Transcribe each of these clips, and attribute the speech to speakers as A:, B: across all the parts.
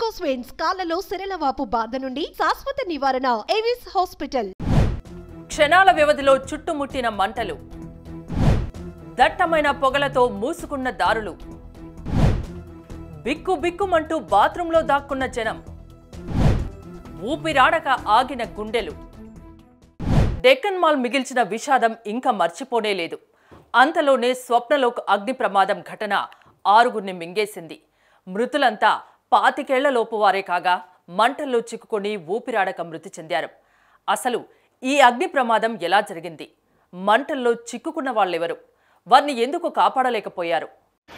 A: varicose veins కాళ్లలో సిరలవాపు బాధ నుండి శాశ్వత నివారణ ఏవిస్ హాస్పిటల్
B: క్షణాల వ్యవధిలో చుట్టుముట్టిన మంటలు దట్టమైన పొగలతో మూసుకున్న దారులు బిక్కు బిక్కుమంటూ బాత్రూంలో దాక్కున్న జనం ఊపిరాడక ఆగిన గుండెలు డెక్కన్ మాల్ మిగిల్చిన విషాదం ఇంకా మర్చిపోనే లేదు అంతలోనే స్వప్నలోక్ అగ్ని ప్రమాదం ఘటన ఆరుగురిని మింగేసింది మృతులంతా పాతికేళ్లలోపు వారే కాగా మంటల్లో చిక్కుకొని ఊపిరాడక మృతి చెందారు అసలు ఈ అగ్ని ప్రమాదం ఎలా జరిగింది మంటల్లో చిక్కుకున్న వాళ్ళెవరు వారిని ఎందుకు కాపాడలేకపోయారు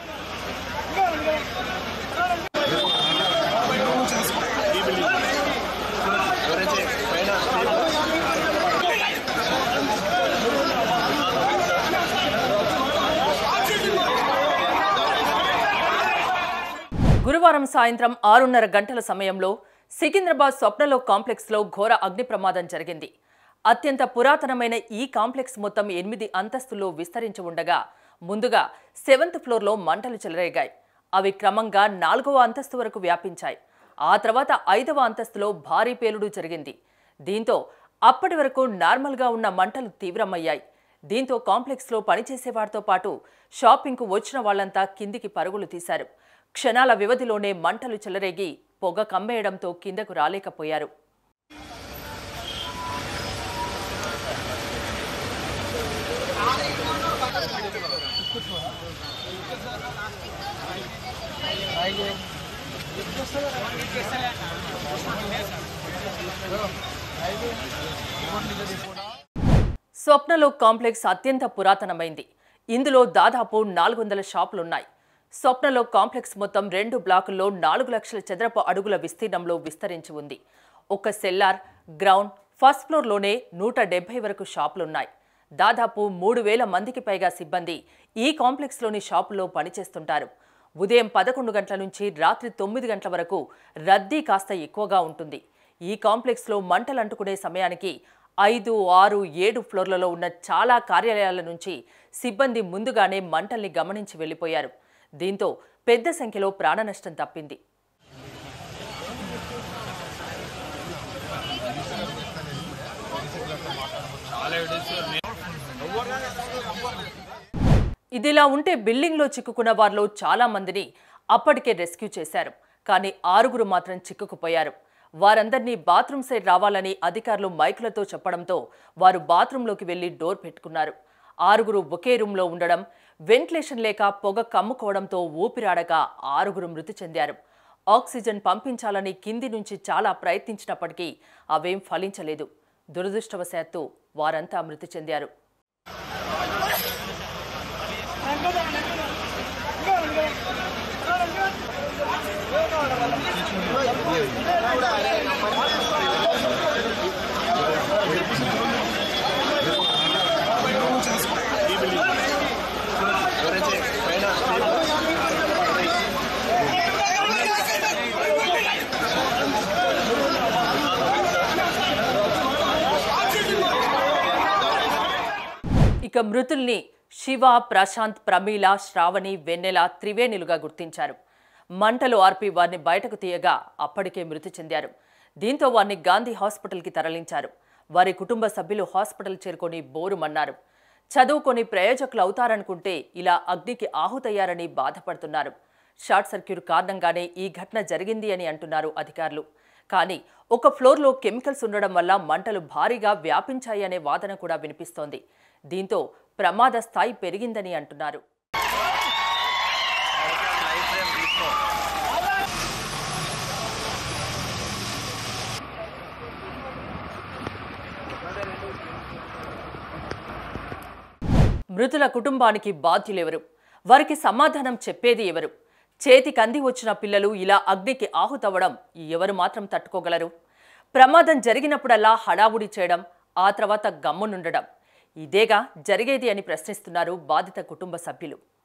B: గురువారం సాయంత్రం ఆరున్నర గంటల సమయంలో సికింద్రాబాద్ స్వప్నలో కాంప్లెక్స్లో ఘోర అగ్ని ప్రమాదం జరిగింది అత్యంత పురాతనమైన ఈ కాంప్లెక్స్ మొత్తం ఎనిమిది అంతస్తుల్లో విస్తరించి ఉండగా ముందుగా సెవెంత్ ఫ్లోర్లో మంటలు చెలరేగాయి అవి క్రమంగా నాలుగవ అంతస్తు వరకు వ్యాపించాయి ఆ తర్వాత ఐదవ అంతస్తులో భారీ పేలుడు జరిగింది దీంతో అప్పటి వరకు నార్మల్గా ఉన్న మంటలు తీవ్రమయ్యాయి దీంతో కాంప్లెక్స్లో పనిచేసేవారితో పాటు షాపింగ్కు వచ్చిన వాళ్ళంతా కిందికి పరుగులు తీశారు క్షణాల వ్యవధిలోనే మంటలు చెలరేగి పొగ కమ్మేయడంతో కిందకు రాలేకపోయారు స్వప్నలో కాంప్లెక్స్ అత్యంత పురాతనమైంది ఇందులో దాదాపు నాలుగు వందల షాపులున్నాయి స్వప్నలో కాంప్లెక్స్ మొత్తం రెండు బ్లాకుల్లో నాలుగు లక్షల చదరపు అడుగుల విస్తీర్ణంలో విస్తరించి ఉంది ఒక సెల్లార్ గ్రౌండ్ ఫస్ట్ ఫ్లోర్లోనే నూట డెబ్బై వరకు షాపులున్నాయి దాదాపు మూడు వేల మందికి పైగా సిబ్బంది ఈ కాంప్లెక్స్లోని షాపుల్లో పనిచేస్తుంటారు ఉదయం పదకొండు గంటల నుంచి రాత్రి తొమ్మిది గంటల వరకు రద్దీ కాస్త ఎక్కువగా ఉంటుంది ఈ కాంప్లెక్స్లో మంటలు అంటుకునే సమయానికి ఐదు ఆరు ఏడు ఫ్లోర్లలో ఉన్న చాలా కార్యాలయాల నుంచి సిబ్బంది ముందుగానే మంటల్ని గమనించి వెళ్లిపోయారు దీంతో పెద్ద సంఖ్యలో ప్రాణనష్టం తప్పింది ఇదిలా ఉంటే బిల్డింగ్లో చిక్కుకున్న వారిలో చాలా మందిని అప్పటికే రెస్క్యూ చేశారు కానీ ఆరుగురు మాత్రం చిక్కుకుపోయారు వారందరినీ బాత్రూమ్ సైడ్ రావాలని అధికారులు మైకులతో చెప్పడంతో వారు బాత్రూంలోకి వెళ్లి డోర్ పెట్టుకున్నారు ఆరుగురు ఒకే రూమ్లో ఉండడం వెంటిలేషన్ లేక పొగ కమ్ముకోవడంతో ఊపిరాడక ఆరుగురు మృతి చెందారు ఆక్సిజన్ పంపించాలని కింది నుంచి చాలా ప్రయత్నించినప్పటికీ అవేం ఫలించలేదు దురదృష్టవశాత్తు వారంతా మృతి చెందారు ఇక మృతుల్ని శివ ప్రశాంత్ ప్రమీల శ్రావణి వెన్నెల త్రివేణులుగా గుర్తించారు మంటలు ఆర్పి వారిని బయటకు తీయగా అప్పటికే మృతి చెందారు దీంతో వారిని గాంధీ హాస్పిటల్కి తరలించారు వారి కుటుంబ సభ్యులు హాస్పిటల్ చేరుకొని బోరుమన్నారు చదువుకొని ప్రయోజకులు అవుతారనుకుంటే ఇలా అగ్నికి ఆహుతయ్యారని బాధపడుతున్నారు షార్ట్ సర్క్యూట్ కారణంగానే ఈ ఘటన జరిగింది అని అంటున్నారు అధికారులు కానీ ఒక ఫ్లోర్లో కెమికల్స్ ఉండడం వల్ల మంటలు భారీగా వ్యాపించాయి అనే వాదన కూడా వినిపిస్తోంది దీంతో ప్రమాద స్థాయి పెరిగిందని అంటున్నారు మృతుల కుటుంబానికి బాధ్యులెవరు వారికి సమాధానం చెప్పేది ఎవరు చేతికి అంది వచ్చిన పిల్లలు ఇలా అగ్నికి ఆహుతవ్వడం ఎవరు మాత్రం తట్టుకోగలరు ప్రమాదం జరిగినప్పుడల్లా హడావుడి చేయడం ఆ తర్వాత గమ్మునుండడం ఇదేగా జరిగేది అని ప్రశ్నిస్తున్నారు బాధిత కుటుంబ సభ్యులు